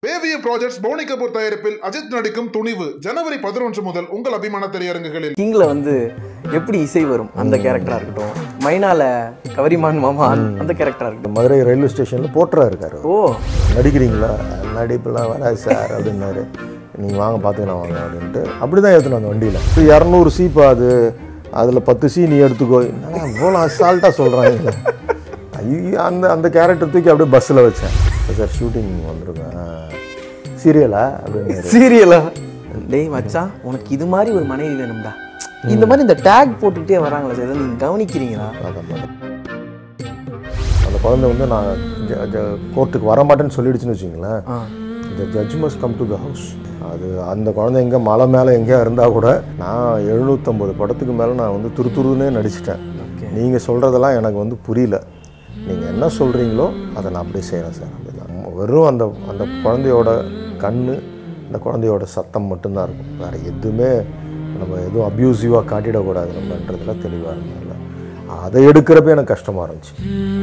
வேவிய projects Fani Kapoor தயாரிப்பில் அஜித் நடிக்கும் துணிவு ஜனவரி பதினொன்று முதல் உங்கள் அபிமான திரையரங்குகளில் கிங்ல வந்து எப்படி இசை வரும் அந்த கேரக்டரா இருக்கட்டும் மைனால கவரிமான் மாமா அந்த கேரக்டரா இருக்கட்டும் மதுரை ரயில்வே ஸ்டேஷனில் போட்டரா இருக்காரு ஓ நடிக்கிறீங்களா நடிப்புலாம் வராது சார் அப்படின்னாரு நீங்கள் வாங்க பார்த்துக்கலாம் வாங்க அப்படின்ட்டு அப்படி தான் ஏற்றணும் அந்த வண்டியில் இப்போ இரநூறு சீப்பா அது அதில் பத்து சீ நீ எடுத்துக்கோ என்னடா இவ்வளோ அசால்ட்டாக சொல்கிறாங்க ஐயோ அந்த அந்த கேரக்டர் தூக்கி அப்படியே பஸ்ஸில் வச்சேன் சார் ஷூட்டிங் வந்துருங்க சீரியலா அப்படின்னு சீரியலா டேய் மச்சான் உனக்கு இது மாதிரி ஒரு மனைவி வேணும்டா இந்த மாதிரி இந்த டேக் போட்டுக்கிட்டே வராங்களா சார் இதை நீங்க கவனிக்கிறீங்களா அதான் மேடம் அந்த குழந்தை வந்து நான் ஜ- ஜ- கோர்ட்டுக்கு வரமாட்டேன்னு சொல்லிடுச்சுன்னு வச்சுங்களேன் ஆ இந்த judge must come to the house அது அந்த குழந்தை எங்கே மலை மேலே எங்கேயா இருந்தால் கூட நான் எழுநூற்றம்பது படத்துக்கு மேலே நான் வந்து துரு துருன்னே நடிச்சிட்டேன் ஓகே நீங்கள் சொல்கிறதெல்லாம் எனக்கு வந்து புரியல நீங்கள் என்ன சொல்கிறீங்களோ அதை நான் அப்படியே செய்கிறேன் சார் அப்படிதான் வெறும் அந்த அந்த குழந்தையோட கண் அந்த குழந்தையோட சத்தம் மட்டும்தான் இருக்கும் வேறு எதுவுமே நம்ம எதுவும் அப்யூசிவாக காட்டிடக்கூடாது நம்மன்றதுல தெளிவாக இருந்ததில்ல அதை எடுக்கிறப்ப எனக்கு கஷ்டமாக இருந்துச்சு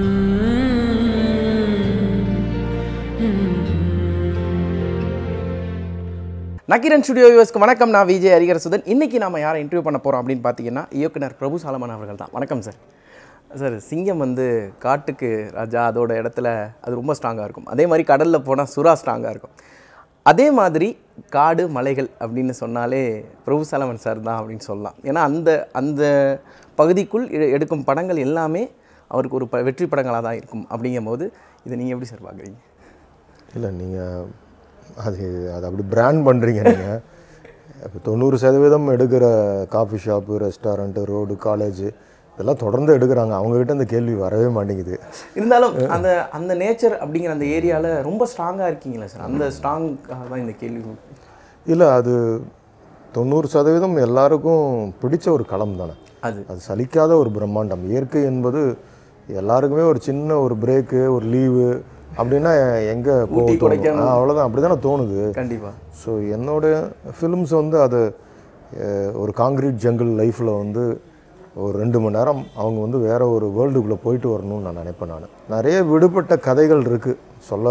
நக்கீரன் ஸ்டுடியோ வியூவர்ஸ்க்கு வணக்கம் நான் விஜய் ஹரிகரசுதன் இன்னைக்கு நாம யாரை இன்டர்வியூ பண்ண போறோம் அப்படின்னு பார்த்தீங்கன்னா இயக்குனர் பிரபு சாலமன் அவர்கள் தான் வணக்கம் சார் சார் சிங்கம் வந்து காட்டுக்கு ராஜா அதோட இடத்துல அது ரொம்ப ஸ்ட்ராங்காக இருக்கும் அதே மாதிரி கடலில் போனால் சுறா ஸ்ட்ராங்காக இருக்கும் அதே மாதிரி காடு மலைகள் அப்படின்னு சொன்னாலே பிரபு சாலமன் சார் தான் அப்படின்னு சொல்லலாம் ஏன்னா அந்த அந்த பகுதிக்குள் எ- எடுக்கும் படங்கள் எல்லாமே அவருக்கு ஒரு ப வெற்றி படங்களாக தான் இருக்கும் அப்படிங்கும்போது இதை நீங்கள் எப்படி சார் பார்க்குறீங்க இல்லை நீங்கள் அது அது அப்படி பிராண்ட் பண்ணுறீங்க நீங்கள் இப்போ தொண்ணூறு சதவீதம் எடுக்கிற coffee shop restaurant road college இதெல்லாம் தொடர்ந்து எடுக்கிறாங்க அவங்கக்கிட்ட இந்த கேள்வி வரவே மாட்டேங்குது இருந்தாலும் அந்த அந்த நேச்சர் அப்படிங்கிற அந்த ஏரியாவில் ரொம்ப ஸ்ட்ராங்காக இருக்கீங்களா சார் அந்த ஸ்ட்ராங்காக தான் இந்த கேள்வி இல்லை அது தொண்ணூறு சதவீதம் எல்லாருக்கும் பிடிச்ச ஒரு களம் தானே அது அது சலிக்காத ஒரு பிரம்மாண்டம் இயற்கை என்பது எல்லாருக்குமே ஒரு சின்ன ஒரு பிரேக்கு ஒரு லீவு அப்படின்னா எங்கே போக தோணும் கொடைக்கானல். ஆ, அவ்வளோதான் அப்படி தானே தோணுது கண்டிப்பாக ஸோ என்னோட ஃபிலிம்ஸ் வந்து அது அஹ், ஒரு காங்கிரீட் ஜங்கிள் லைஃப்பில் வந்து ஒரு ரெண்டு மணி நேரம் அவங்க வந்து வேற ஒரு வேர்ல்டுக்குள்ளே போயிட்டு வரணும்னு நான் நினைப்பேன் நான் நிறைய விடுபட்ட கதைகள் இருக்குது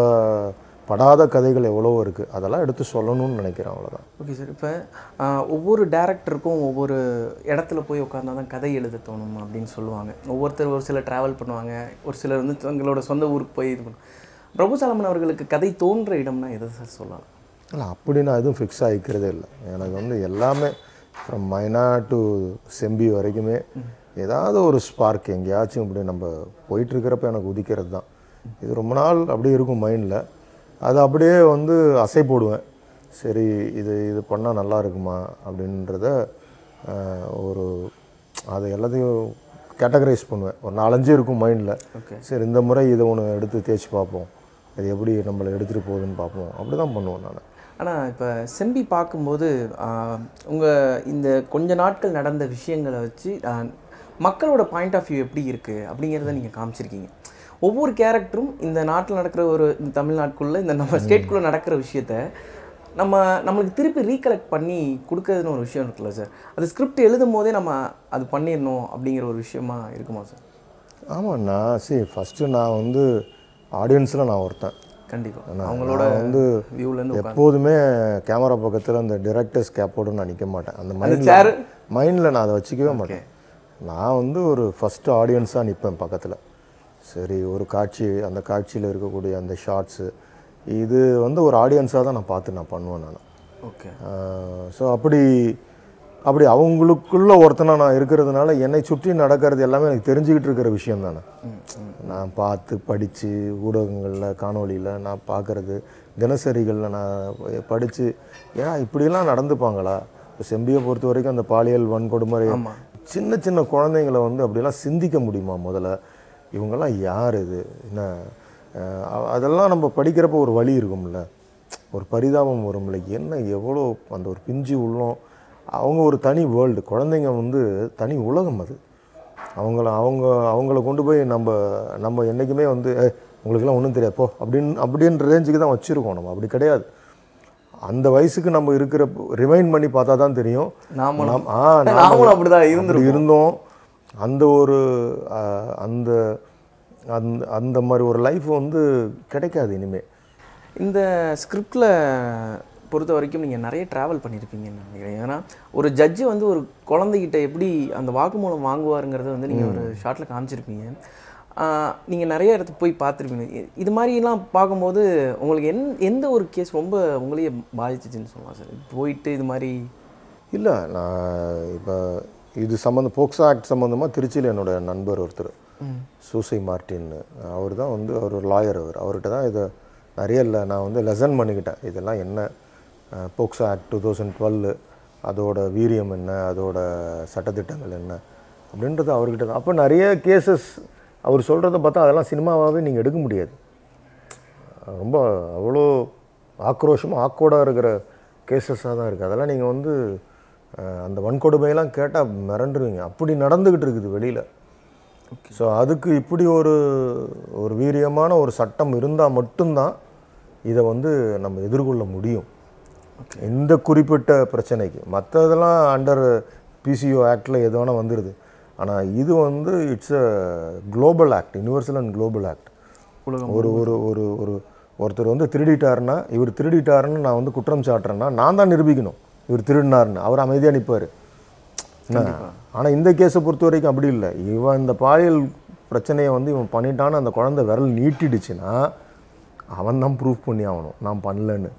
சொல்லப்படாத கதைகள் எவ்வளவோ இருக்குது அதெல்லாம் எடுத்து சொல்லணும்னு நினைக்கிறேன் அவ்வளோதான் ஓகே சார் இப்போ ஒவ்வொரு டேரக்டருக்கும் ஒவ்வொரு இடத்துல போய் உட்காந்தா தான் கதை எழுத தோணும் அப்படின்னு சொல்லுவாங்க ஒவ்வொருத்தர் ஒரு சிலர் ட்ராவல் பண்ணுவாங்க ஒரு சிலர் வந்து தங்களோட சொந்த ஊருக்கு போய் இது பண்ணுவாங்க பிரபு சாலமன் அவர்களுக்கு கதை தோன்ற இடம்னா எதை சார் சொல்லலாம் இல்லை அப்படி நான் எதுவும் ஃபிக்ஸ் ஆகிக்கிறதே இல்லை எனக்கு வந்து எல்லாமே ஃப்ரம் மைனா டு செம்பி வரைக்குமே ஏதாவது ஒரு ஸ்பார்க் எங்கேயாச்சும் இப்படி நம்ம போயிட்டுருக்கிறப்ப எனக்கு உதிக்கிறது தான் இது ரொம்ப நாள் அப்படியே இருக்கும் மைண்டில் அது அப்படியே வந்து அசை போடுவேன் சரி இது இது பண்ணால் நல்லா இருக்குமா அப்படின்றத ஆஹ், ஒரு அதை எல்லாத்தையும் கேட்டகரைஸ் பண்ணுவேன் ஒரு நாலஞ்சு இருக்கும் மைண்டில் ஓகே சரி இந்த முறை இதை ஒன்று எடுத்து தேய்ச்சி பார்ப்போம் அது எப்படி நம்மளை எடுத்துகிட்டு போகுதுன்னு பார்ப்போம் அப்படி தான் பண்ணுவேன் நான் ஆனால் இப்போ செம்பி பார்க்கும்போது உங்கள் இந்த கொஞ்ச நாட்கள் நடந்த விஷயங்களை வச்சு ஆஹ், மக்களோட பாயிண்ட் ஆஃப் வியூ எப்படி இருக்குது அப்படிங்கிறத நீங்கள் காமிச்சிருக்கீங்க ஒவ்வொரு கேரக்டரும் இந்த நாட்டில் நடக்கிற ஒரு இந்த தமிழ்நாட்டுக்குள்ளே இந்த நம்ம ஸ்டேட்குள்ளே நடக்கிற விஷயத்த நம்ம நம்மளுக்கு திருப்பி ரீகலெக்ட் பண்ணி கொடுக்கறதுன்னு ஒரு விஷயம் இருக்குல்ல சார் அது ஸ்கிரிப்ட் எழுதும் போதே நம்ம அது பண்ணிடணும் அப்படிங்கிற ஒரு விஷயமா இருக்குமா சார் ஆமாம் நான் சரி ஃபஸ்ட்டு நான் வந்து ஆடியன்ஸில் நான் ஒருத்தன் கண்டிப்பாக நான் அவங்களோட வந்து வியூலேருந்து எப்போதுமே கேமரா பக்கத்தில் அந்த டிரெக்டர்ஸ் கேப்போடு நான் நிற்க மாட்டேன் அந்த மைண்டில் chair- மைண்டில் நான் அதை வச்சுக்கவே மாட்டேன் நான் வந்து ஒரு ஃபஸ்ட்டு ஆடியன்ஸாக நிற்பேன் பக்கத்தில் சரி ஒரு காட்சி அந்த காட்சியில் இருக்கக்கூடிய அந்த ஷார்ட்ஸு இது வந்து ஒரு ஆடியன்ஸாக தான் நான் பார்த்து நான் பண்ணுவேன் நான் ஓகே ஸோ அப்படி அப்படி அவங்களுக்குள்ள ஒருத்தனா நான் இருக்கிறதுனால என்னை சுற்றி நடக்கிறது எல்லாமே எனக்கு தெரிஞ்சுக்கிட்டு இருக்கிற விஷயம் தானே நான் பார்த்து படித்து ஊடகங்களில் காணொளியில் நான் பார்க்குறது தினசரிகளில் நான் படித்து ஏன்னா இப்படிலாம் நடந்துப்பாங்களா இப்போ செம்பியை பொறுத்த வரைக்கும் அந்த பாலியல் வன்கொடுமுறை ஆமாம் சின்ன சின்ன குழந்தைங்களை வந்து அப்படிலாம் சிந்திக்க முடியுமா முதல்ல இவங்கெல்லாம் யார் இது என்ன அஹ் அ- அதெல்லாம் நம்ம படிக்கிறப்ப ஒரு வழி இருக்கும்ல ஒரு பரிதாபம் வரும்ல என்ன எவ்வளோ அந்த ஒரு பிஞ்சு உள்ளம் அவங்க ஒரு தனி வேர்ல்டு குழந்தைங்க வந்து தனி உலகம் அது அவங்கள அவங்க அவங்கள கொண்டு போய் நம்ம நம்ம என்றைக்குமே வந்து "ஏய், உங்களுக்கெல்லாம் ஒன்றும் தெரியாது போ அப்படின்னு அப்படின்ற ரேஞ்சுக்கு தான் வச்சுருக்கோம் நம்ம அப்படி கிடையாது அந்த வயசுக்கு நம்ம இருக்கிற ரிமைண்ட் பண்ணி பார்த்தா தான் தெரியும் நாமளும் நாம் ஆ நாமளும் அப்படிதான் அப்படி இருந்திருக்கோம் இருந்தோம் அந்த ஒரு அஹ், அந்த அந்த அந்த மாதிரி ஒரு லைஃப் வந்து கிடைக்காது இனிமே இந்த ஸ்கிரிப்டில் பொறுத்த வரைக்கும் நீங்கள் நிறைய ட்ராவல் பண்ணியிருப்பீங்கன்னு நினைக்கிறேன் ஏன்னா ஒரு ஜட்ஜு வந்து ஒரு குழந்தைகிட்ட எப்படி அந்த வாக்குமூலம் வாங்குவாருங்கிறத வந்து நீங்கள் ஒரு ஷார்ட்டில் காமிச்சிருப்பீங்க நீங்கள் நிறைய இடத்துக்கு போய் பார்த்துருப்பீங்க இ- இது மாதிரிலாம் பார்க்கும்போது உங்களுக்கு என் எந்த ஒரு கேஸ் ரொம்ப உங்களையே பாதிச்சிச்சுன்னு சொல்லலாம் சார் போயிட்டு இது மாதிரி இல்லை நான் இப்போ இது சம்மந்தம் போக்சோ ஆக்ட் சம்மந்தமாக திருச்சியில் என்னோட நண்பர் ஒருத்தர் சூசை மார்ட்டின்னு அவர் தான் வந்து அவர் ஒரு லாயர் அவர் அவர்கிட்ட தான் இதை நிறைய இல்லை நான் வந்து லெசன் பண்ணிக்கிட்டேன் இதெல்லாம் என்ன அஹ், POCSO act two thousand twelve அதோட வீரியம் என்ன அதோட சட்டத்திட்டங்கள் என்ன அப்படின்றது அவர்கிட்ட தான் அப்போ நிறைய கேசஸ் அவர் சொல்கிறத பார்த்தா அதெல்லாம் சினிமாவாகவே நீங்கள் எடுக்க முடியாது ரொம்ப அவ்வளோ ஆக்ரோஷமாக ஆக்கோடாக இருக்கிற கேசஸாக தான் இருக்குது அதெல்லாம் நீங்கள் வந்து அஹ், அந்த வன்கொடுமையெல்லாம் கேட்டால் மிரண்டுருவீங்க அப்படி நடந்துக்கிட்டு இருக்குது வெளியில் ஸோ அதுக்கு இப்படி ஒரு ஒரு வீரியமான ஒரு சட்டம் இருந்தால் மட்டும்தான் இதை வந்து நம்ம எதிர்கொள்ள முடியும் இந்த குறிப்பிட்ட பிரச்சனைக்கு மற்றதெல்லாம் அண்டர் பிசிஓ ஆக்டில் எது வேணால் வந்துடுது ஆனால் இது வந்து it's a global act universal and global act உலகம் ஒரு ஒரு ஒரு ஒரு ஒருத்தர் வந்து திருடிட்டாருன்னா இவர் திருடிட்டாருன்னு நான் வந்து குற்றம் சாட்டுறேன்னா நான் தான் நிரூபிக்கணும் இவர் திருடினாருன்னு அவர் அமைதியாக நிற்பார் என்ன ஆனால் இந்த கேஸை பொறுத்த வரைக்கும் அப்படி இல்லை இவன் இந்த பாலியல் பிரச்சனையை வந்து இவன் பண்ணிட்டான்னு அந்த குழந்தை விரல் நீட்டிடுச்சுன்னா அவன் தான் ப்ரூஃப் பண்ணி ஆகணும் நான் பண்ணலன்னு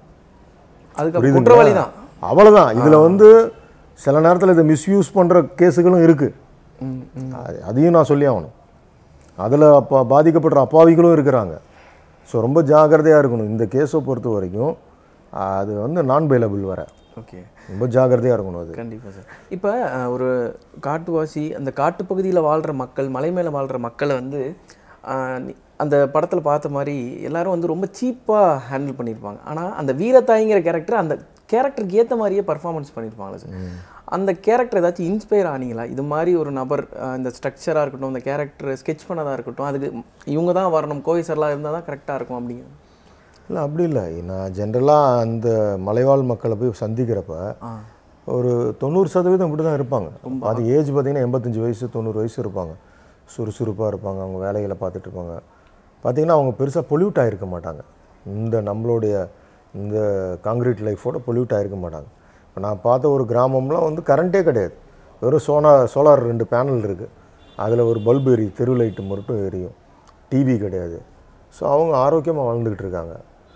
அதுக்கு குற்றவாளி தான் அவ்வளோதான் இதில் வந்து சில நேரத்தில் இதை மிஸ்யூஸ் பண்ணுற கேஸுகளும் இருக்குது ம் ம் அதையும் நான் சொல்லி ஆகணும் அதில் அப்போ பாதிக்கப்படுற அப்பாவிகளும் இருக்கிறாங்க ஸோ ரொம்ப ஜாக்கிரதையாக இருக்கணும் இந்த கேஸை பொறுத்த வரைக்கும் அது வந்து நான் பெயிலபிள் வர ஓகே ரொம்ப ஜாக்கிரதையாக இருக்கணும் அது கண்டிப்பாக சார் இப்போ ஒரு காட்டுவாசி அந்த காட்டுப்பகுதியில் வாழ்கிற மக்கள் மலை மேலே வாழ்கிற மக்களை வந்து அஹ், நீ- அந்த படத்தில் பார்த்த மாதிரி எல்லாரும் வந்து ரொம்ப சீப்பாக ஹேண்டில் பண்ணியிருப்பாங்க ஆனால் அந்த வீரத்தாய்ங்கிற கேரக்டர் அந்த கேரக்டருக்கு ஏற்ற மாதிரியே பர்ஃபார்மன்ஸ் பண்ணியிருப்பாங்களா சார் அந்த கேரக்டர் ஏதாச்சும் இன்ஸ்பயர் ஆனீங்களா இது மாதிரி ஒரு நபர் அஹ், இந்த ஸ்ட்ரக்சராக இருக்கட்டும் அந்த கேரக்டர் ஸ்கெச் பண்ணதாக இருக்கட்டும் அதுக்கு இவங்க தான் வரணும் கோவை சார்லாம் இருந்தால் தான் கரெக்டாக இருக்கும் அப்படிங்க இல்லை அப்படி இல்லை நான் ஜென்ரலாக அந்த மலைவாழ் மக்களை போய் சந்திக்கிறப்ப ஆ ஒரு தொண்ணூறு சதவீதம் இப்படி தான் இருப்பாங்க அது ஏஜ் பார்த்தீங்கன்னா எண்பத்தஞ்சு வயசு தொண்ணூறு வயசு இருப்பாங்க சுறுசுறுப்பாக இருப்பாங்க அவங்க வேலைகளை பார்த்துட்டு இருப்பாங்க பார்த்தீங்கன்னா அவங்க பெருசாக பொல்யூட் ஆகிருக்க மாட்டாங்க இந்த நம்மளுடைய இந்த காங்கிரீட் லைஃபோட பொல்யூட் ஆகிருக்க மாட்டாங்க இப்போ நான் பார்த்த ஒரு கிராமம்லாம் வந்து கரண்ட்டே கிடையாது வெறும் சோனா சோலார் ரெண்டு பேனல் இருக்குது அதில் ஒரு பல்பு எரியும் தெரு லைட்டு மட்டும் எரியும் டிவி கிடையாது ஸோ அவங்க ஆரோக்கியமாக வாழ்ந்துக்கிட்டு இருக்காங்க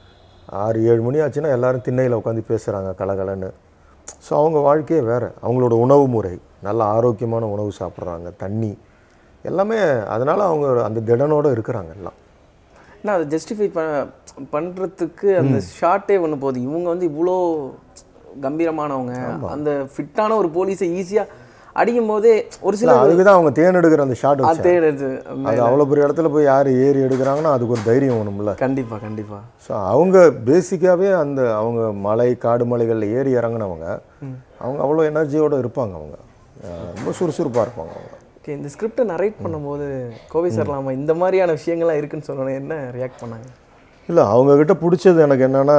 ஆறு ஏழு மணி ஆச்சுன்னா எல்லாரும் திண்ணையில் உட்காந்து பேசுகிறாங்க கலகலன்னு ஸோ அவங்க வாழ்க்கையே வேறு அவங்களோட உணவு முறை நல்ல ஆரோக்கியமான உணவு சாப்பிட்றாங்க தண்ணி எல்லாமே அதனால் அவங்க அந்த திடனோட இருக்கிறாங்க எல்லாம் நான் அதை ஜஸ்டிஃபை ப பண்ணுறதுக்கு அந்த ஷார்ட்டே ஒன்று போகுது இவங்க வந்து இவ்வளோ கம்பீரமானவங்க அந்த ஃபிட்டான ஒரு போலீஸை ஈஸியாக அடிக்கும் போதே ஒரு சில இல்லை அதுக்கு தான் அவங்க தேன் எடுக்கிற அந்த ஷாட் வச்சு தேடுது அது அவ்வளோ பெரிய இடத்துல போய் யார் ஏறி எடுக்கிறாங்கன்னா அதுக்கு ஒரு தைரியம் வேணும்ல கண்டிப்பாக கண்டிப்பாக ஸோ அவங்க பேசிக்காகவே அந்த அவங்க மலை காடு மலைகளில் ஏறி இறங்குனவங்க அவங்க அவ்வளோ எனர்ஜியோடு இருப்பாங்க அவங்க அஹ் ரொம்ப சுறுசுறுப்பாக இருப்பாங்க அவங்க ஓகே இந்த ஸ்கிரிப்டை நரேட் பண்ணும்போது கோவை சார்லாமா இந்த மாதிரியான விஷயங்கள்லாம் இருக்குன்னு சொல்லணும் என்ன ரியாக்ட் பண்ணாங்க இல்லை அவங்கக்கிட்ட பிடிச்சது எனக்கு என்னென்னா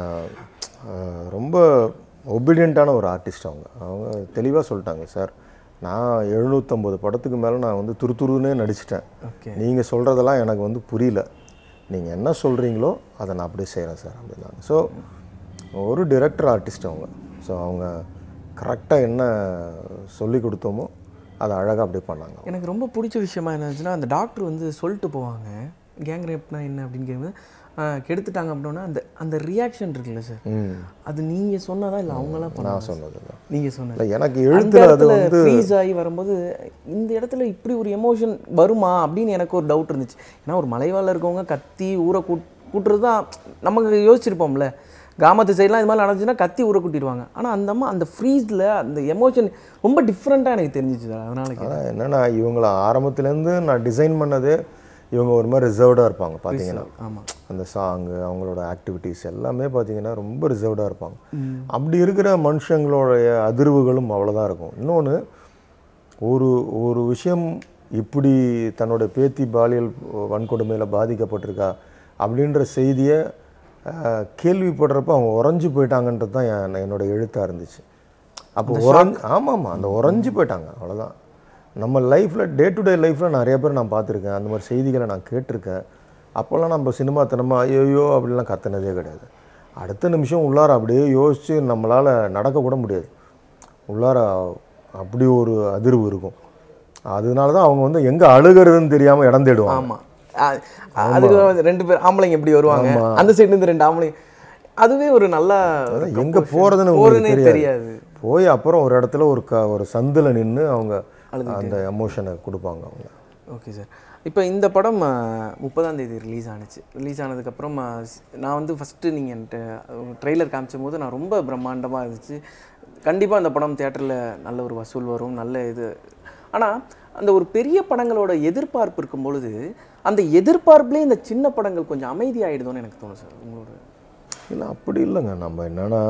ரொம்ப ஒபீடியண்ட்டான ஒரு ஆர்டிஸ்ட் அவங்க அவங்க தெளிவாக சொல்லிட்டாங்க சார் நான் எழுநூற்றம்பது படத்துக்கு மேலே நான் வந்து துரு துருன்னே நடிச்சிட்டேன் ஓகே நீங்கள் சொல்கிறதெல்லாம் எனக்கு வந்து புரியல நீங்கள் என்ன சொல்கிறீங்களோ அதை நான் அப்படியே செய்கிறேன் சார் அப்படின்னாங்க ஸோ ஒரு டிரெக்டர் ஆர்டிஸ்ட் அவங்க ஸோ அவங்க கரெக்டாக என்ன சொல்லி கொடுத்தோமோ அதை அழகாக அப்படியே பண்ணாங்க எனக்கு ரொம்ப பிடிச்ச விஷயமா என்னச்சுன்னா அந்த டாக்டர் வந்து சொல்லிட்டு போவாங்க கேங் ரேப்னா என்ன அப்படின்னு கேட்கும்போது ஆஹ், கெடுத்துட்டாங்க அப்படின்னா அந்த அந்த ரியாக்ஷன் இருக்குல்ல சார் ம் அது நீங்கள் சொன்னதா இல்லை அவங்களாம் பண்ண நான் சொன்னது தான் நீங்கள் சொன்னது இல்லை எனக்கு அந்த எழுத்துல அது இடத்துல வந்து ஃப்ரீஸ் ஆகி வரும்போது இந்த இடத்துல இப்படி ஒரு எமோஷன் வருமா அப்படின்னு எனக்கு ஒரு டவுட் இருந்துச்சு ஏன்னா ஒரு மலைவாழில் இருக்கவங்க கத்தி ஊரை கூட் கூட்டுறது தான் நமக்கு யோசிச்சிருப்போம்ல கிராமத்து சைட்லாம் இது மாதிரி நடந்துச்சுன்னா கத்தி ஊரை கூட்டிடுவாங்க ஆனால் அந்த அம்மா அந்த ஃப்ரீஸில் அந்த எமோஷன் ரொம்ப டிஃப்ரெண்ட்டாக எனக்கு தெரிஞ்சிச்சு சார் அதனால கேட்டேன். அதான் என்னன்னா இவங்கள ஆரம்பத்துலேருந்து நான் டிசைன் பண்ணதே இவங்க ஒரு மாதிரி ரிசர்வ்டாக இருப்பாங்க பார்த்தீங்கன்னா ஆமாம் அந்த சாங்கு அவங்களோட ஆக்டிவிட்டீஸ் எல்லாமே பார்த்தீங்கன்னா ரொம்ப ரிசர்வ்டாக இருப்பாங்க அப்படி இருக்கிற மனுஷங்களுடைய அதிர்வுகளும் அவ்வளோதான் இருக்கும் இன்னொன்று ஒரு ஒரு விஷயம் இப்படி தன்னோட பேத்தி பாலியல் வன்கொடுமையில் பாதிக்கப்பட்டிருக்கா அப்படின்ற செய்தியை அஹ், கேள்விப்படுறப்ப அவங்க உறைஞ்சு போயிட்டாங்கன்றது தான் என் என்னோட எழுத்தாக இருந்துச்சு அப்போ உறைஞ்சு ஆமாம் ஆமாம் அந்த உறைஞ்சு போயிட்டாங்க அவ்வளோதான் நம்ம லைஃப்பில் டே டு டே லைஃப்பில் நிறைய பேர் நான் பார்த்துருக்கேன் அந்த மாதிரி செய்திகளை நான் கேட்டிருக்கேன் அப்போல்லாம் நம்ம சினிமாத்தனமாக ஐயோ அப்படிலாம் கத்துனதே கிடையாது அடுத்த நிமிஷம் உள்ளார அப்படியே யோசித்து நம்மளால் நடக்கக்கூட முடியாது உள்ளார அப்படி ஒரு அதிர்வு இருக்கும் அதனால தான் அவங்க வந்து எங்கே அழுகிறதுன்னு தெரியாமல் இடம் தேடுவாங்க ஆமா அ- அதுக்கு வந்து ரெண்டு பேர் ஆம்பளைங்க எப்படி வருவாங்க அந்த சைடு இருந்து ரெண்டு ஆம்பளைங்க அதுவே ஒரு நல்ல அதான் எங்க போறதுன்னு போறதுனே உங்களுக்கு தெரியாது போய் அப்புறம் ஒரு இடத்துல ஒரு க ஒரு சந்தில் நின்று அவங்க அந்த எமோஷனை கொடுப்பாங்க அவங்க ஓகே சார் இப்போ இந்த படம் முப்பதாம் தேதி ரிலீஸ் ஆனுச்சு ரிலீஸ் ஆனதுக்கப்புறம் அஹ், ஸ்- நான் வந்து ஃபஸ்ட்டு நீங்கள் என்கிட்ட ட்ரெய்லர் காமிச்சும் போது நான் ரொம்ப பிரம்மாண்டமாக இருந்துச்சு கண்டிப்பாக அந்த படம் தேட்டரில் நல்ல ஒரு வசூல் வரும் நல்ல இது ஆனால் அந்த ஒரு பெரிய படங்களோட எதிர்பார்ப்பு இருக்கும் பொழுது அந்த எதிர்பார்ப்புலேயே இந்த சின்ன படங்கள் கொஞ்சம் அமைதியாயிடுதோன்னு எனக்கு தோணும் சார் உங்களோட இல்லை அப்படி இல்லைங்க நம்ம என்னன்னா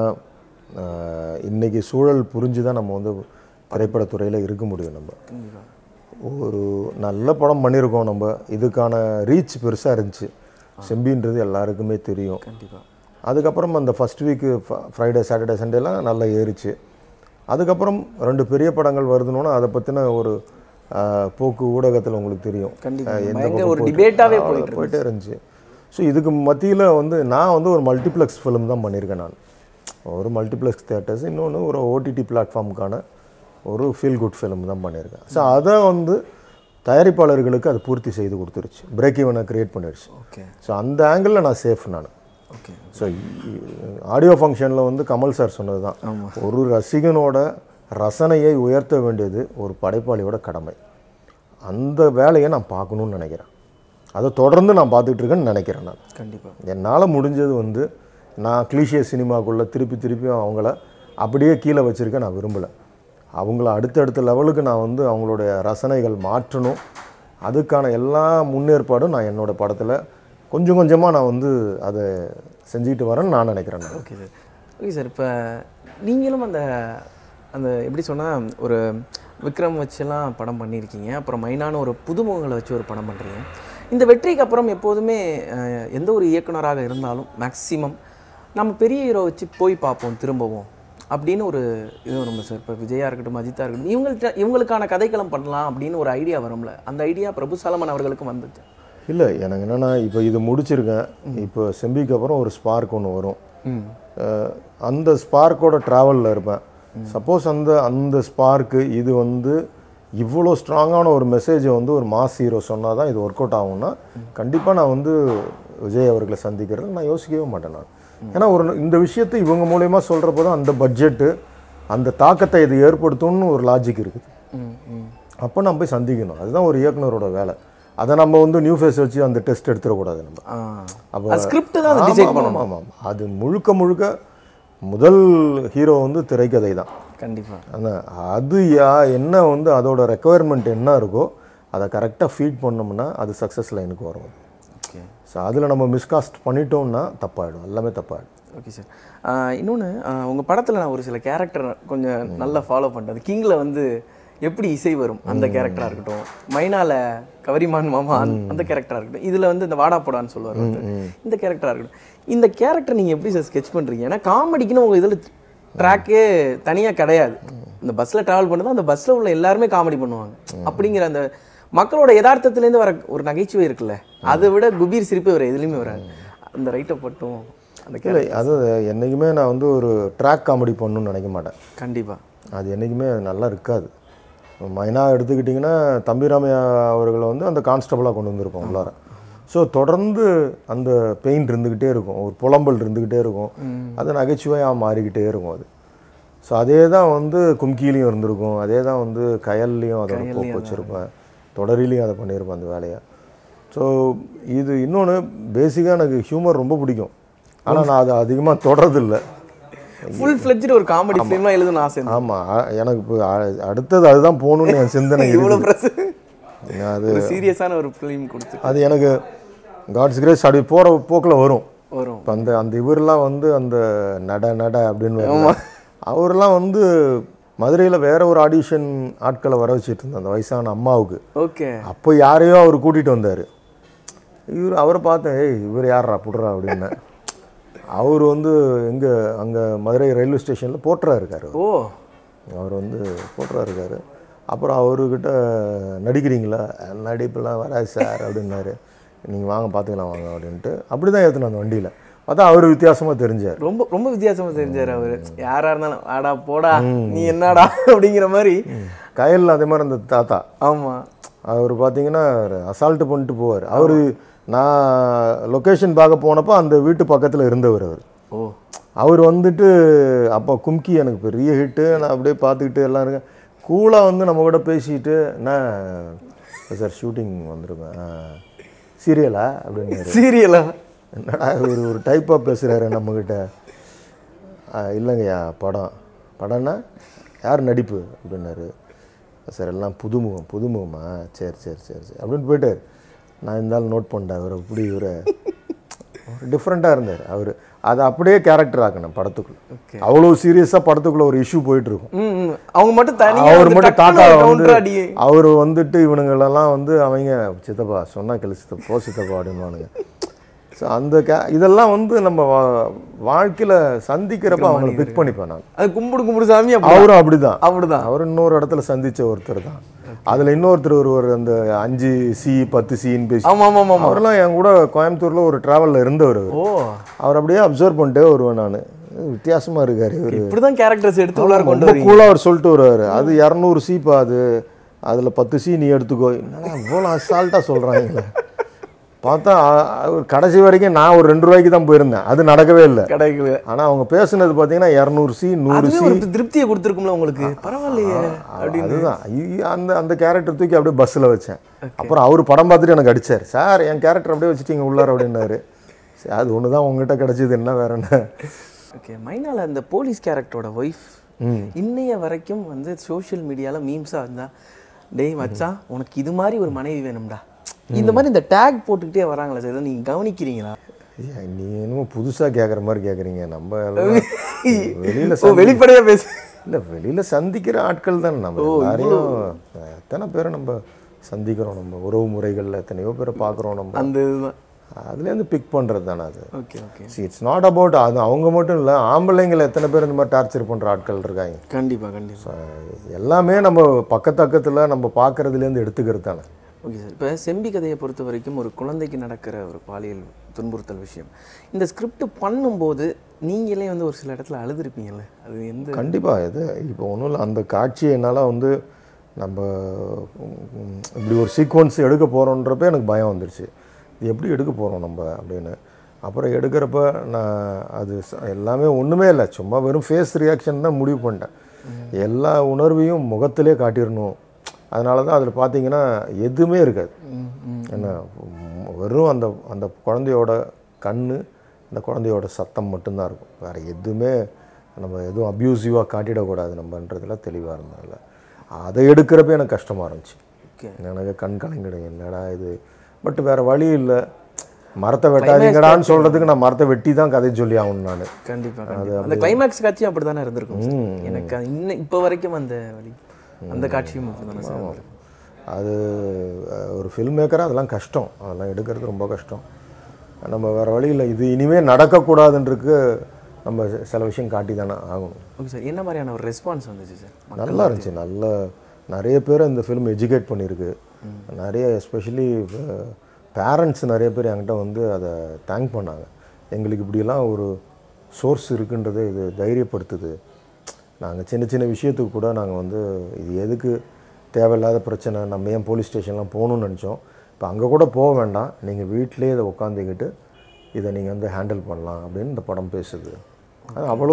ஆஹ், இன்னைக்கு சூழல் புரிஞ்சு தான் நம்ம வந்து திரைப்படத்துறையில் இருக்க முடியும் நம்ம கண்டிப்பாக ஒரு நல்ல படம் பண்ணியிருக்கோம் நம்ம இதுக்கான ரீச் பெருசாக இருந்துச்சு செம்பின்றது எல்லாருக்குமே தெரியும் கண்டிப்பாக அதுக்கப்புறம் அந்த ஃபஸ்ட் வீக்கு ஃப்ரைடே சாட்டர்டே சண்டேலாம் நல்லா ஏறிச்சு அதுக்கப்புறம் ரெண்டு பெரிய படங்கள் வருதுனோன்னா அதை பற்றின ஒரு ஆஹ், போக்கு ஊடகத்தில் உங்களுக்கு தெரியும் கண்டிப்பா. ஆஹ், எந்த பயங்கர பக்கம் ஒரு போயிட்டு- debate-ஆவே ஆ, போயிட்டு போயிட்டே இருந்துச்சு ஸோ இதுக்கு மத்தியில் வந்து நான் வந்து ஒரு மல்டிப்ளெக்ஸ் ஃபிலிம் தான் பண்ணியிருக்கேன் நான் ஒரு மல்டிப்ளெக்ஸ் தேட்டர்ஸ் இன்னொன்று ஒரு ஓடிடி பிளாட்ஃபார்முக்கான ஒரு ஃபீல் குட் ஃபிலிம் தான் பண்ணியிருக்கேன் ஸோ அதை வந்து தயாரிப்பாளர்களுக்கு அது பூர்த்தி செய்து கொடுத்துருச்சு பிரேக் ஈவனை க்ரியேட் பண்ணிடுச்சு ஓகே ஸோ அந்த ஆங்கிளில் நான் சேஃப் நான் ஓகே ஸோ ஆடியோ ஃபங்க்ஷனில் வந்து கமல் சார் சொன்னது தான் ஒரு ரசிகனோட ரசனையை உயர்த்த வேண்டியது ஒரு படைப்பாளியோட கடமை அந்த வேலையை நான் பார்க்கணுன்னு நினைக்கிறேன் அதை தொடர்ந்து நான் பார்த்துட்டு இருக்கேன்னு நினைக்கிறேன் நான் கண்டிப்பாக என்னால் முடிஞ்சது வந்து நான் கிளீஷிய சினிமாக்குள்ளே திருப்பி திருப்பி அவங்கள அப்படியே கீழே வச்சுருக்க நான் விரும்பலை அவங்கள அடுத்தடுத்த லெவலுக்கு நான் வந்து அவங்களுடைய ரசனைகள் மாற்றணும் அதுக்கான எல்லா முன்னேற்பாடும் நான் என்னோட படத்தில் கொஞ்சம் கொஞ்சமாக நான் வந்து அதை செஞ்சுக்கிட்டு வரேன்னு நான் நினைக்கிறேன் நான் ஓகே சார் ஓகே சார் இப்போ நீங்களும் அந்த அந்த எப்படி சொன்னால் ஒரு விக்ரம் வச்செல்லாம் படம் பண்ணியிருக்கீங்க அப்புறம் மைனான ஒரு புதுமுகங்களை வச்சு ஒரு படம் பண்ணுறீங்க இந்த வெற்றிக்கு அப்புறம் எப்போதுமே அஹ், எந்த ஒரு இயக்குனராக இருந்தாலும் மேக்ஸிமம் நம்ம பெரிய ஹீரோ வச்சு போய் பார்ப்போம் திரும்பவும் அப்படின்னு ஒரு இது வரும்ல சார் இப்போ விஜயா இருக்கட்டும் அஜித்தா இருக்கட்டும் இவங்கள்ட்ட இவங்களுக்கான கதைக்களம் பண்ணலாம் அப்படின்னு ஒரு ஐடியா வரும்ல அந்த ஐடியா பிரபு சாலமன் அவர்களுக்கும் வந்துச்சு இல்லை எனக்கு என்னென்னா இப்போ இது முடிச்சிருக்கேன் இப்போ செம்பிக்கு அப்புறம் ஒரு ஸ்பார்க் ஒன்று வரும் ம் அஹ் அந்த ஸ்பார்க்கோட ட்ராவலில் இருப்பேன் சப்போஸ் அந்த அந்த ஸ்பார்க்கு இது வந்து இவ்வளோ ஸ்ட்ராங்கான ஒரு மெசேஜை வந்து ஒரு மாஸ் ஹீரோ சொன்னால் தான் இது ஒர்க் அவுட் ஆகும்னா கண்டிப்பாக நான் வந்து விஜய் அவர்களை சந்திக்கிறது நான் யோசிக்கவே மாட்டேன் நான் ஏன்னா ஒரு இந்த விஷயத்தை இவங்க மூலயமா சொல்கிறப்போ தான் அந்த பட்ஜெட்டு அந்த தாக்கத்தை இது ஏற்படுத்தும்னு ஒரு லாஜிக் இருக்குது ம் ம் அப்போ நம்ம போய் சந்திக்கணும் அதுதான் ஒரு இயக்குனரோட வேலை அதை நம்ம வந்து நியூ ஃபேஸ் வச்சு அந்த டெஸ்ட் எடுத்துடக்கூடாது நம்ம ஆ அப்போ அது ஸ்கிரிப்ட் தான் அதை ஆமா, டிசைட் ஆமா, பண்ணணும் ஆமா, ஆமா. அது முழுக்க முழுக்க முதல் ஹீரோ வந்து திரைக்கதை தான் கண்டிப்பாக ஆனால் அது யா என்ன வந்து அதோட ரெக்குவயர்மெண்ட் என்ன இருக்கோ அதை கரெக்டாக ஃபீட் பண்ணோம்னா அது சக்ஸஸ் லைனுக்கு வரும் ஓகே ஸோ அதில் நம்ம மிஸ்காஸ்ட் பண்ணிட்டோம்னா தப்பாயிடும் எல்லாமே தப்பாயிடும் ஓகே சார் இன்னொன்று உங்கள் படத்தில் நான் ஒரு சில கேரக்டர் கொஞ்சம் நல்லா ஃபாலோ பண்ணுறது கிங்கில் வந்து எப்படி இசை வரும் அந்த கேரக்டராக இருக்கட்டும் மைனால கவரிமான் மாமா அந்த- அந்த கேரக்டராக இருக்கட்டும் இதில் வந்து இந்த வாடா போடான்னு சொல்லுவார் ஒருத்தர். இந்த கேரக்டராக இருக்கட்டும் இந்த கேரக்டர் நீங்கள் எப்படி சார் ஸ்கெச் பண்ணுறீங்க ஏன்னா காமெடிக்குன்னு உங்கள் இதில் ட்ராக்கே தனியாக கிடையாது இந்த பஸ்ஸில் ட்ராவல் பண்ணுறது அந்த பஸ்ஸில் உள்ள எல்லாருமே காமெடி பண்ணுவாங்க அப்படிங்கிற அந்த மக்களோட யதார்த்தத்துலேருந்து வர ஒரு நகைச்சுவை இருக்குல்ல அதை விட குபீர் சிரிப்பு வர எதுலேயுமே வராது அந்த ரைட்டை பட்டும் அந்த இல்லை அது என்றைக்குமே நான் வந்து ஒரு ட்ராக் காமெடி பண்ணணும்னு நினைக்க மாட்டேன் கண்டிப்பாக அது என்றைக்குமே நல்லா இருக்காது மைனா எடுத்துக்கிட்டிங்கன்னா தம்பிராமையா அவர்களை வந்து அந்த கான்ஸ்டபிளாக கொண்டு வந்திருப்போம் உள்ளார ஸோ தொடர்ந்து அந்த பெயின் இருந்துக்கிட்டே இருக்கும் ஒரு புலம்பல் இருந்துக்கிட்டே இருக்கும் அது நகைச்சுவையாக மாறிக்கிட்டே இருக்கும் அது ஸோ அதே தான் வந்து கும்கிலையும் இருந்திருக்கும் அதே தான் வந்து கயல்லையும் அதோட போக்கு வச்சுருப்பேன் தொடரிலையும் அதை பண்ணியிருப்பேன் அந்த வேலையை ஸோ இது இன்னொன்று பேசிக்காக எனக்கு ஹியூமர் ரொம்ப பிடிக்கும் ஆனால் நான் அதை அதிகமாக தொடரதில்லை ஃபுல் ஃப்ளெஜ்டு ஒரு காமெடி ஃபிலிம்லாம் எழுதணும்னு ஆசை இருந்தது. ஆமாம் எனக்கு இப்போ அ- அடுத்தது அதுதான் போகணும்னு என் சிந்தனை இவ்வளோ இருக்குது பிரஸ் அது ஒரு சீரியஸான ஒரு ஃபிலிம் கொடுத்து அது எனக்கு காட்ஸ் கிரேஸ் அப்படி போகிற போக்கில் வரும் வரும் இப்போ அந்த அந்த இவரெல்லாம் வந்து அந்த நட நட அப்படின்னு வருவாங்க. அவரெல்லாம் வந்து மதுரையில் வேற ஒரு ஆடிஷன் ஆட்களை வர வச்சுட்டு இருந்தேன் அந்த வயசான அம்மாவுக்கு ஓகே அப்போ யாரையோ அவர் கூட்டிகிட்டு வந்தார் இவர் அவரை பார்த்தேன் ஏய் இவர் யாரா புடுறா அப்படின்னு அவர் வந்து எங்கே அங்கே மதுரை ரயில்வே ஸ்டேஷனில் போட்டுறா இருக்கார் ஓ அவர் வந்து போட்டுறா இருக்காரு அப்புறம் அவர்கிட்ட நடிக்கிறீங்களா நடிப்பெல்லாம் வராது சார் அப்படின்னாரு நீங்கள் வாங்க பார்த்துக்கலாம் வாங்க அப்படின்ட்டு அப்படி தான் ஏற்றினேன் அந்த வண்டியில் பார்த்தா அவர் வித்தியாசமாக தெரிஞ்சார் ரொம்ப ரொம்ப வித்தியாசமா தெரிஞ்சார் அவரு யாரா இருந்தாலும் ஆடா போடா நீ என்னடா அப்படிங்கிற மாதிரி கயலில் அதே மாதிரி அந்த தாத்தா ஆமா அவர் பார்த்தீங்கன்னா அசால்ட்டு பண்ணிட்டு போவார் அவர் நான் லொக்கேஷன் பார்க்க போனப்போ அந்த வீட்டு பக்கத்தில் இருந்தவர் அவர் ஓ அவர் வந்துட்டு அப்போ கும்கி எனக்கு பெரிய ஹிட்டு நான் அப்படியே பார்த்துக்கிட்டு எல்லாம் இருக்கேன் கூலாக வந்து நம்ம கூட பேசிட்டு நான் சார் ஷூட்டிங் வந்திருக்கேன் சீரியலா அப்படின்னு சீரியலா என்னடா ஒரு ஒரு டைப்பாக பேசுகிறாரு நம்மக்கிட்ட இல்லைங்கய்யா படம் படம்னா யார் நடிப்பு அப்படின்னாரு சார் எல்லாம் புதுமுகம் புதுமுகமா சரி சரி சரி சரி அப்படின்னு போயிட்டார் நான் இருந்தாலும் நோட் பண்ணிட்டேன் அவர் இப்படி இவரை டிஃப்ரெண்ட்டாக இருந்தார் அவர் அதை அப்படியே கேரக்டர் ஆக்கணும் படத்துக்குள்ள அவ்வளோ சீரியஸாக படத்துக்குள்ள ஒரு இஷ்யூ போயிட்டு இருக்கும் ம் ம். அவங்க மட்டும் தனியா அவர் வந்து மட்டும் டக்குனு தாத்தா ஒரு வந்து counter அடி அவர் வந்துட்டு இவனுங்களெல்லாம் வந்து அவங்க சித்தப்பா சொன்னா கேளு சித்தப்பா போ சித்தப்பா அப்படின்வானுங்க ஸோ அந்த கே இதெல்லாம் வந்து நம்ம வா- வாழ்க்கையில சந்திக்கிறப்ப அவங்கள பிக் பண்ணிப்பேன் நான் அது கும்பிடு கும்பிடு சாமி அப்படி அவரும் அப்படிதான் அப்படிதான் அவர் இன்னொரு இடத்துல சந்திச்ச ஒருத்தர் தான் அதுல இன்னொருத்தர் ஒருவர் அந்த அஞ்சு சி பத்து சின்னு பேசி ஆமா ஆமா ஆமா அவரெல்லாம் என் கூட கோயம்புத்தூர்ல ஒரு டிராவல்ல இருந்தவர் அவர் ஓ அவர் அப்படியே அப்சர்வ் பண்ணிட்டே வருவேன் நான் வித்தியாசமா இருக்காரு இவர் இப்படிதான் கேரக்டர்ஸ் எடுத்து உள்ளார கொண்டு ரொம்ப வரீங்க கூலாக அவர் சொல்லிட்டு வருவார் அது இரநூறு சீப்பா அது அதில் பத்து சீ நீ எடுத்துக்கோ என்னடா இவ்வளோ அசால்ட்டாக சொல்கிறாங்களே பார்த்தா அ- அவர் கடைசி வரைக்கும் நான் ஒரு ரெண்டு ரூபாய்க்கு தான் போயிருந்தேன் அது நடக்கவே இல்லை கிடைக்கல ஆனால் அவங்க பேசுனது பார்த்தீங்கன்னா இரநூறு சி நூறு அதுவே சி ஒரு திருப்தியை கொடுத்துருக்கும்ல உங்களுக்கு பரவாயில்லையே அதுதான் ஐயோ, அந்த அந்த கேரக்டர் தூக்கி அப்படியே பஸ்ஸில் வச்சேன் அப்புறம் அவர் படம் பார்த்துட்டு எனக்கு அடிச்சார் சார் என் கேரக்டர் அப்படியே வச்சுட்டீங்க உள்ளார அப்படின்னாரு சரி அது ஒன்று தான் உங்ககிட்ட கிடச்சிது என்ன வேற என்ன ஓகே மைனால அந்த போலீஸ் கேரக்டரோட ஒய்ஃப் இன்னைய வரைக்கும் வந்து சோஷியல் மீடியால மீம்ஸா இருந்தா டேய் மச்சான் உனக்கு இது மாதிரி ஒரு மனைவி வேணும்டா இந்த மாதிரி இந்த டேக் போட்டுக்கிட்டே வராங்களே சார் இதை நீங்க கவனிக்கிறீங்களா ஐயா, நீ என்னமோ புதுசாக கேட்குற மாதிரி கேட்குறீங்க நம்ம எல்லாம் வெளியில் ஓ வெளிப்படையா பேசு இல்லை வெளியில் சந்திக்கிற ஆட்கள் தான் நம்ம எல்லாரையும் எத்தனை பேரை நம்ம சந்திக்கிறோம் நம்ம உறவு முறைகளில் எத்தனையோ பேரை பார்க்குறோம் நம்ம அந்த இதுதான் அதுலேருந்து பிக் பண்ணுறது தானே அது okay okay see it's not about அது அவங்க மட்டும் இல்லை ஆம்பளைங்களை எத்தனை பேர் இந்த மாதிரி டார்ச்சர் பண்ணுற ஆட்கள் இருக்காங்க கண்டிப்பா கண்டிப்பா அஹ் எல்லாமே நம்ம பக்கத்தக்கத்தில் நம்ம பார்க்குறதுலேருந்து எடுத்துக்கிறது தானே ஓகே சார் இப்போ செம்பி கதையை பொறுத்த வரைக்கும் ஒரு குழந்தைக்கு நடக்கிற ஒரு பாலியல் துன்புறுத்தல் விஷயம் இந்த ஸ்கிரிப்ட் பண்ணும்போது நீங்களே வந்து ஒரு சில இடத்துல அழுதுருப்பீங்கல்ல அது எந்த கண்டிப்பாக இது இப்போ ஒன்றும் இல்லை அந்த காட்சியை என்னால் வந்து நம்ம உம், இப்படி ஒரு சீக்வன்ஸ் எடுக்க போகிறோன்றப்ப எனக்கு பயம் வந்துருச்சு இது எப்படி எடுக்க போகிறோம் நம்ம அப்படின்னு அப்புறம் எடுக்கிறப்ப நான் அது ச- எல்லாமே ஒன்றுமே இல்லை சும்மா வெறும் ஃபேஸ் ரியாக்ஷன் தான் முடிவு பண்ணிட்டேன் எல்லா உணர்வையும் முகத்திலே காட்டிடணும் அதனால தான் அதில் பார்த்தீங்கன்னா எதுவுமே இருக்காது என்ன உம், வெறும் அந்த அந்த குழந்தையோட கண் அந்த குழந்தையோட சத்தம் மட்டும்தான் இருக்கும் வேறு எதுவுமே நம்ம எதுவும் அப்யூசிவாக காட்டிடக்கூடாது நம்மன்றதுல தெளிவாக இருந்ததில்ல அதை எடுக்கிறப்ப எனக்கு கஷ்டமாக இருந்துச்சு ஓகே எனக்கு கண் கலங்கிடும் என்னடா இது பட் வேறு வழி இல்லை மரத்தை வெட்டாதீங்கடான்னு சொல்கிறதுக்கு நான் மரத்தை வெட்டி தான் கதை சொல்லி ஆகணும் நான் கண்டிப்பா கண்டிப்பா அந்த கிளைமேக்ஸ் காட்சியும் அப்படி தானே இருந்திருக்கும் சார். எனக்கு அது இன்னும் இப்போ வரைக்கும் அந்த வழி அந்த காட்சியும் அப்படி தானே சார் இருந்திருக்கும். அது அஹ், ஒரு ஃபில்ம் மேக்கராக அதெல்லாம் கஷ்டம் அதெல்லாம் எடுக்கிறது ரொம்ப கஷ்டம் நம்ம வேறு வழி இல்லை இது இனிமேல் நடக்கக்கூடாதுன்றதுக்கு நம்ம சில விஷயம் காட்டி தானே ஆகணும் ஓகே சார் என்ன மாதிரியான ஒரு ரெஸ்பான்ஸ் வந்துச்சு சார் நல்லா இருந்துச்சு நல்ல நிறைய பேர் இந்த ஃபிலிம் எஜுகேட் பண்ணியிருக்கு நிறைய எஸ்பெஷலி பேரண்ட்ஸ் நிறைய பேர் என்கிட்ட வந்து அதை தேங்க் பண்ணாங்க எங்களுக்கு இப்படியெல்லாம் ஒரு சோர்ஸ் இருக்குன்றதை இது தைரியப்படுத்துது நாங்கள் சின்ன சின்ன விஷயத்துக்கு கூட நாங்கள் வந்து இது எதுக்கு தேவையில்லாத பிரச்சனை நம்ம ஏன் போலீஸ் ஸ்டேஷன்லாம் போகணும்னு நினச்சோம் இப்போ அங்கே கூட போக வேண்டாம் நீங்கள் வீட்டிலே இதை உட்காந்துக்கிட்டு இதை நீங்கள் வந்து ஹேண்டில் பண்ணலாம் அப்படின்னு இந்த படம் பேசுது அது அவ்வளோ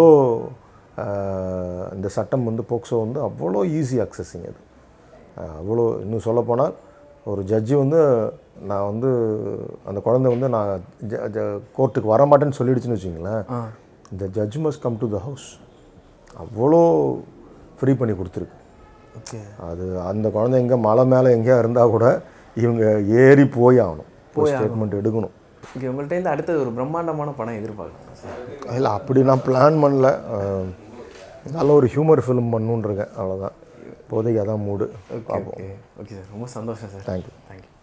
ஆஹ், இந்த சட்டம் வந்து போக்சோ வந்து அவ்வளோ ஈஸி அக்சஸிங் அது ஆஹ், அவ்வளோ இன்னும் சொல்லப்போனால் ஒரு ஜட்ஜி வந்து நான் வந்து அந்த குழந்தை வந்து நான் கோர்ட்டுக்கு வர மாட்டேன்னு சொல்லிடுச்சுன்னு வச்சுங்களேன் இந்த judge must come to the house அவ்வளோ ஃப்ரீ பண்ணி கொடுத்துருக்கு ஓகே அது அந்த குழந்தை எங்கே மலை மேலே எங்கேயா இருந்தால் கூட இவங்க ஏறி போய் ஆகணும் போய் ஸ்டேட்மெண்ட் எடுக்கணும் ஓகே உங்கள்கிட்ட இருந்து அடுத்தது ஒரு பிரம்மாண்டமான படம் எதிர்பார்க்கலாம் சார் இல்லை அப்படி நான் பிளான் பண்ணல அஹ், நல்ல ஒரு ஹியூமர் ஃபிலிம் பண்ணணுன்னு இருக்கேன் அவ்வளோதான் இப்போதைக்கு அதான் மூடு பார்ப்போம் ஓகே ஓகே சார் ரொம்ப சந்தோஷம் சார் தேங்க்யூ தேங்க்யூ